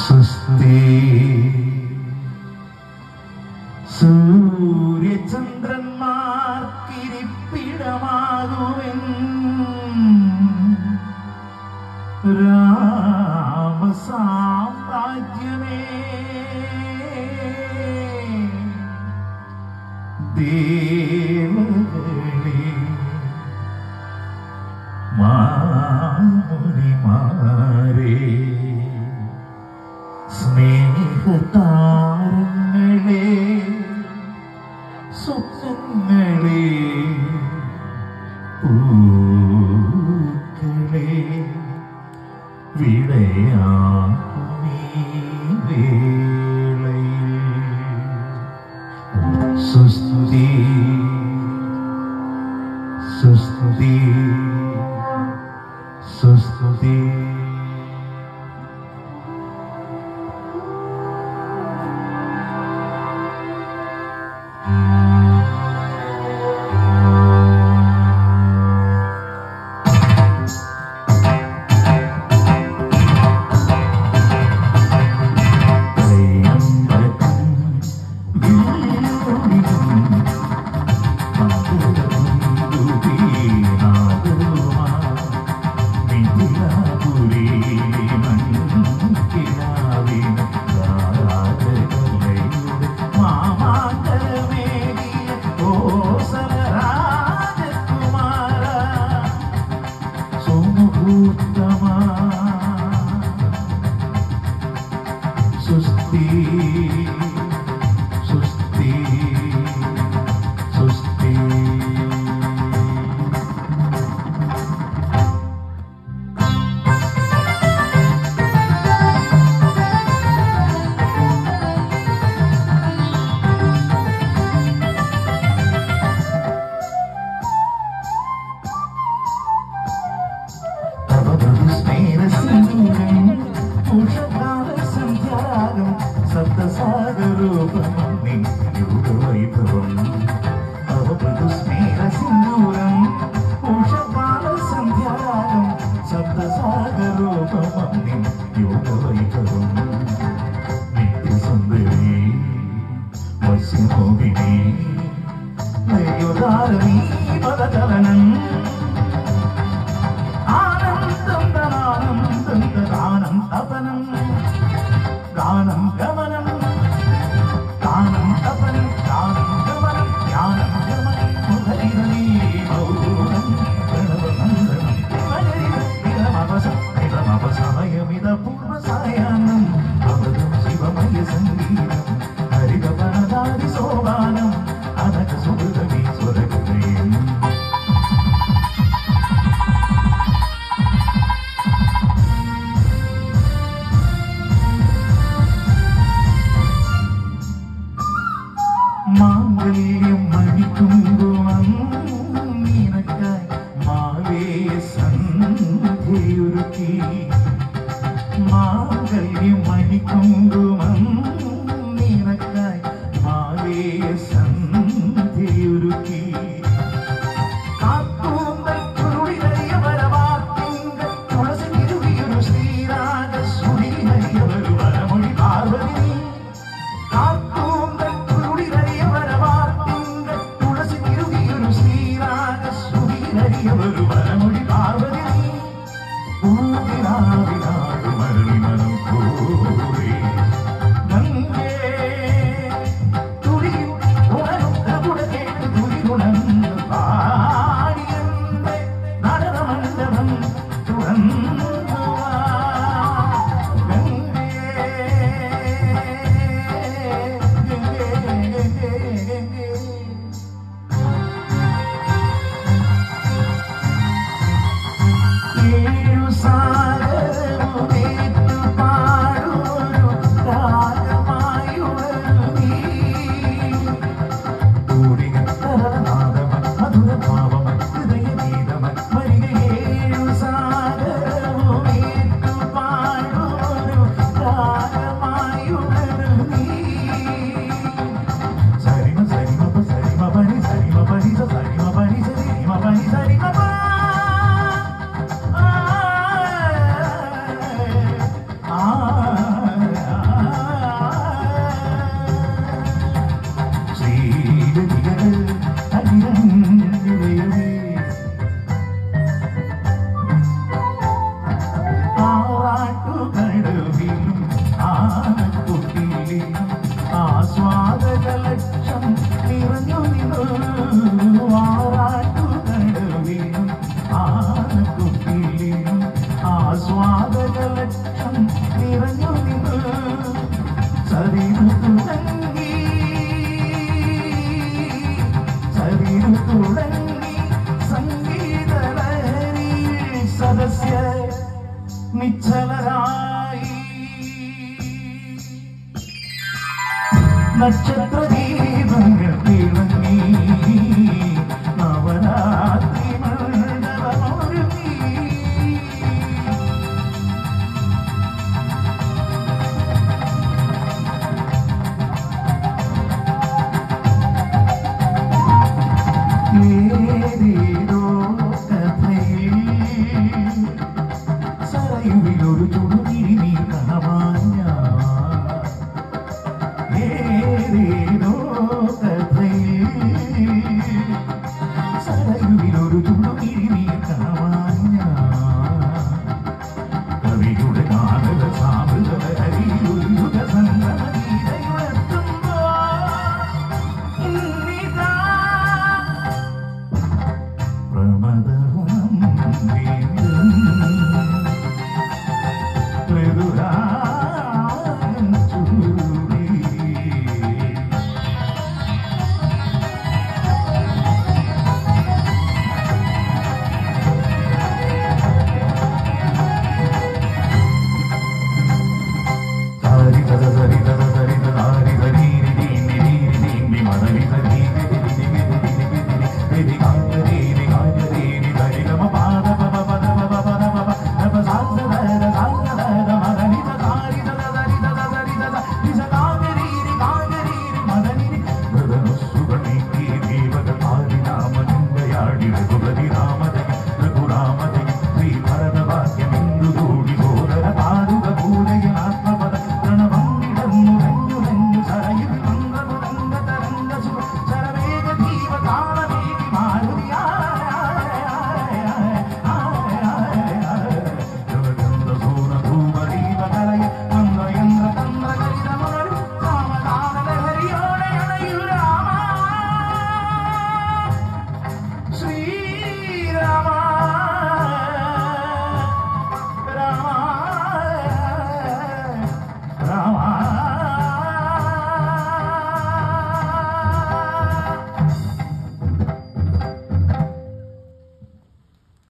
സ്വസ്തി സൂര്യചന്ദ്രന്മാർക്കിരിപ്പിടമാകുവൻ രാമസാമ്രാജ്യമേ ദേവകളേ മാമുനിമാരേ സ്നേഹതാരങ്ങളെ സ്വപ്നങ്ങളെ പൂക്കളെ വിടയാകുമീ വേളയിൽ സുസ്തുതി സുസ്തുതി സുസ്തുതി സുസ്തി സുസ്തി സുസ്തി ീ ആനന്ദം തനാനന്ദം ഗാനം തപനം ഗാനം ഗമനം ഗാനം തപനം ഗാനം ഗമനം ജ്ഞാനം ഗമനം മുഖരിതനീ മൗനം പ്രണവനന്ദനം ഇതമപസ ഇതമപസമയമിത പൂർവസായാനം അവതം ശിവമയ സംഗീതം ഹരിതപനദാരി സോപാനം അനക സുഹൃതമീ സ്വരകൃതയും മാംഗല്യം മണിക്കുമ്പുവം നിനക്കായി മാവേ സന്ധ്യയൊരുക്കി മാംഗല്യം മണിക്കുമ്പുവം നിനക്കായി മാവേ സന്ധ്യയൊരുക്കി കാത്തൂമ്പൽ കുരുളിലറിയ വരവാത്തിങ്കൽ തുളസിരുവിയൊരു ശ്രീരാഗ സുരിഹരിയൊരു വരമൊഴി പാർവതി നീ കാത്തൂമ്പൽ കുരുളിലറിയ വരവാത്തിങ്കൽ തുളസി തിരുകിയൊരു ശ്രീരാഗ സുരിഹരിയൊരു വരമൊഴി പാർവതി നീ ഊതിരാവിനാട് മരളി മനം കോരി കടവിലും ആനക്കുട്ടിയിലും ആസ്വാദകലക്ഷം നിറഞ്ഞു നിന്നു ആറാട്ടുകടവിലും ആനക്കുട്ടിയിലും ആസ്വാദകലക്ഷം നിറഞ്ഞു നിന്നു സരിതു തുടങ്ങി സരിതു തുടങ്ങി സംഗീതലഹരി സദസ്യ നിശ്ചലരായി നക്ഷത്ര